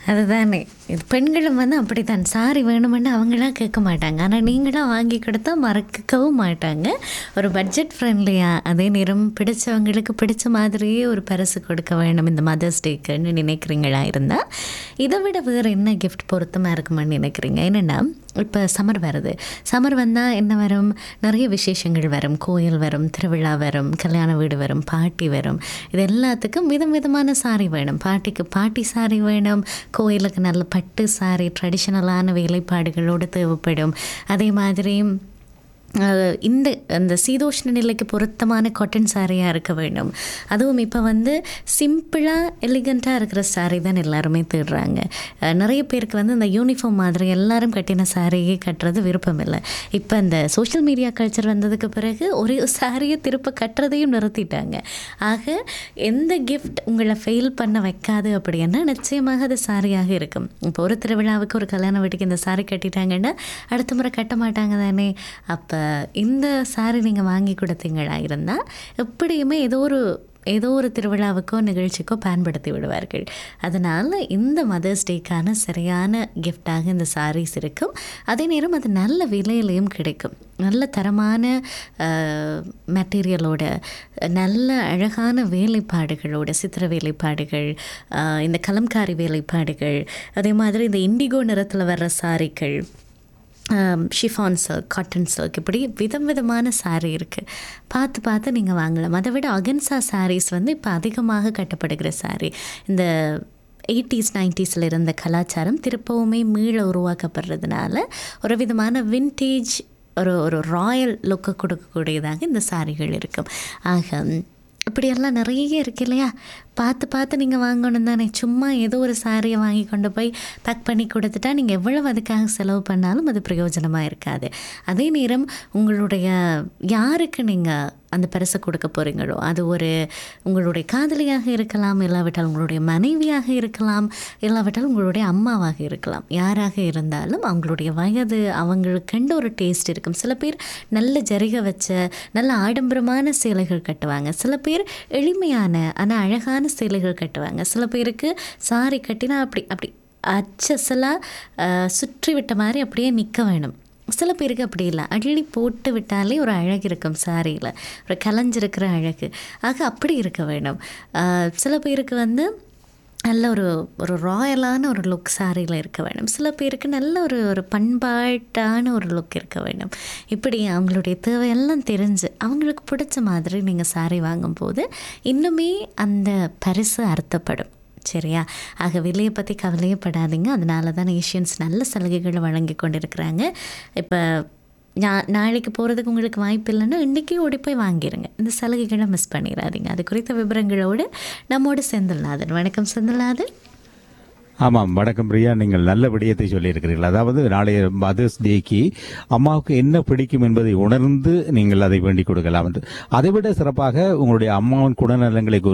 அதுதானே இது பெண்களும் வந்து அப்படித்தான் சாரி வேணுமென்னு அவங்களாம் கேட்க மாட்டாங்க ஆனால் நீங்களாம் வாங்கி கொடுத்தா மறக்கவும் மாட்டாங்க ஒரு பட்ஜெட் ஃப்ரெண்ட்லியாக அதே நேரம் பிடிச்சவங்களுக்கு பிடிச்ச மாதிரியே ஒரு பரிசு கொடுக்க வேணும் இந்த மதர்ஸ் டேக்குன்னு நினைக்கிறீங்களா இருந்தால் இதை விட வேறு என்ன கிஃப்ட் பொருத்தமாக இருக்குமான்னு நினைக்கிறீங்க என்னென்னா இப்போ சம்மர் வருது சம்மர் வந்தால் என்ன வரும் நிறைய விசேஷங்கள் வரும் கோயில் வரும் திருவிழா வரும் கல்யாண வீடு வரும் பாட்டி வரும் இது எல்லாத்துக்கும் விதம் விதமான சாரி வேணும் பாட்டிக்கு பாட்டி சாரி வேணும் கோயிலுக்கு நல்ல பட்டு சாரி ட்ரெடிஷ்னலான வேலைப்பாடுகளோடு தேவைப்படும் அதே மாதிரி அஹ், இந்த அந்த சீதோஷ்ண நிலைக்கு பொருத்தமான காட்டன் சாரியாக இருக்க வேண்டும் அதுவும் இப்போ வந்து சிம்பிளாக எலிகண்ட்டாக இருக்கிற சாரி தான் எல்லாருமே தேடுறாங்க அஹ், நிறைய பேருக்கு வந்து இந்த யூனிஃபார்ம் மாதிரி எல்லாரும் கட்டின சாரியே கட்டுறது விருப்பம் இல்லை இப்போ இந்த சோஷியல் மீடியா கல்ச்சர் வந்ததுக்கு பிறகு ஒரு சாரியை திருப்ப கட்டுறதையும் நிறுத்திட்டாங்க ஆக எந்த கிஃப்ட் உங்களை ஃபெயில் பண்ண வைக்காது அப்படின்னா நிச்சயமாக அது சாரியாக இருக்கும் இப்போ ஒரு திருவிழாவுக்கு ஒரு கல்யாண வீட்டுக்கு இந்த சாரி கட்டிட்டாங்கன்னா அடுத்த முறை கட்ட மாட்டாங்க தானே அப்போ இந்த சாரி நீங்கள் வாங்கி கொடுத்தீங்களா இருந்தால் எப்படியுமே ஏதோ ஒரு ஏதோ ஒரு திருவிழாவுக்கோ நிகழ்ச்சிக்கோ பயன்படுத்தி விடுவார்கள் அதனால் இந்த மதர்ஸ் டேக்கான சரியான கிஃப்டாக இந்த சாரீஸ் இருக்கும் அதே நேரம் அது நல்ல விலையிலையும் கிடைக்கும் நல்ல தரமான மெட்டீரியலோட நல்ல அழகான வேலைப்பாடுகளோட சித்திர வேலைப்பாடுகள் ஆஹ், இந்த கலம்காரி வேலைப்பாடுகள் அதே மாதிரி இந்த இண்டிகோ நிறத்தில் வர்ற சாரிகள் ஷிஃபான் சில்க் காட்டன் சில்க் இப்படி விதம் விதமான saree இருக்குது பார்த்து பார்த்து நீங்கள் வாங்கலாம் அதை விட அகன்சா sarees வந்து இப்போ அதிகமாக கட்டப்படுகிற saree இந்த எயிட்டிஸ் நைன்டிஸில் இருந்த கலாச்சாரம் திருப்பவுமே மீள உருவாக்கப்படுறதுனால ஒரு விதமான வின்டேஜ் ஒரு ஒரு ராயல் லுக்கை கொடுக்கக்கூடியதாக இந்த சாரிகள் இருக்கும் ஆக இப்படியெல்லாம் நிறைய இருக்கு இல்லையா பார்த்து பார்த்து நீங்கள் வாங்கணும் தானே சும்மா ஏதோ ஒரு சாரியை வாங்கி கொண்டு போய் பேக் பண்ணி கொடுத்துட்டா நீங்கள் எவ்வளவு அதுக்காக செலவு பண்ணாலும் அது பிரயோஜனமாக இருக்காது அதே நேரம் உங்களுடைய யாருக்கு நீங்கள் அந்த பரிசை கொடுக்க போகிறீங்களோ அது ஒரு உங்களுடைய காதலியாக இருக்கலாம் இல்லாவிட்டால் உங்களுடைய மனைவியாக இருக்கலாம் இல்லாவிட்டால் உங்களுடைய அம்மாவாக இருக்கலாம் யாராக இருந்தாலும் அவங்களுடைய வயது அவங்களுக்குண்டு ஒரு டேஸ்ட் இருக்கும் சில பேர் நல்ல ஜரிகை வச்ச நல்ல ஆடம்பரமான சேலைகள் கட்டுவாங்க சில பேர் எளிமையான ஆனால் அழகான சேலைகள் கட்டுவாங்க சில பேருக்கு சாரி கட்டினா அப்படி அப்படி அச்சசலாக சுற்றி விட்ட மாதிரி அப்படியே நிற்க வேணும் சில பேருக்கு அப்படி இல்லை அள்ளி போட்டு விட்டாலே ஒரு அழகு இருக்கும் சாரியில் ஒரு கலைஞ்சிருக்கிற அழகு ஆக அப்படி இருக்க வேணும் ஆஹ் சில பேருக்கு வந்து நல்ல ஒரு ஒரு ராயலான ஒரு லுக் சாரியில் இருக்க வேணும் சில பேருக்கு நல்ல ஒரு ஒரு பண்பாட்டான ஒரு லுக் இருக்க வேணும் இப்படி அவங்களுடைய தேவையெல்லாம் தெரிஞ்சு அவங்களுக்கு பிடிச்ச மாதிரி நீங்கள் சாரி வாங்கும்போது இன்னுமே அந்த பரிசு அர்த்தப்படும் சரியா ஆக விலையை பற்றி கவலையே படாதீங்க அதனால தான் ஏஷியன்ஸ் நல்ல சலுகைகளை வழங்கி கொண்டிருக்கிறாங்க இப்போ நா நாளைக்கு போகிறதுக்கு உங்களுக்கு வாய்ப்பு இல்லைன்னா இன்றைக்கே ஓடி போய் வாங்கிடுங்க இந்த சலுகைகளை மிஸ் பண்ணிடாதீங்க அது குறித்த விவரங்களோடு நம்மோடு செந்தில்நாதன் வணக்கம் செந்தில்நாதன் ஆமாம் வணக்கம் பிரியா நீங்கள் நல்ல விடயத்தை சொல்லியிருக்கிறீர்கள் அதாவது நாளைய மதர்ஸ் டேக்கு அம்மாவுக்கு என்ன பிடிக்கும் என்பதை உணர்ந்து நீங்கள் அதை வேண்டிக் கொடுக்கலாம் என்று அதைவிட சிறப்பாக உங்களுடைய அம்மாவின் குணநலங்களை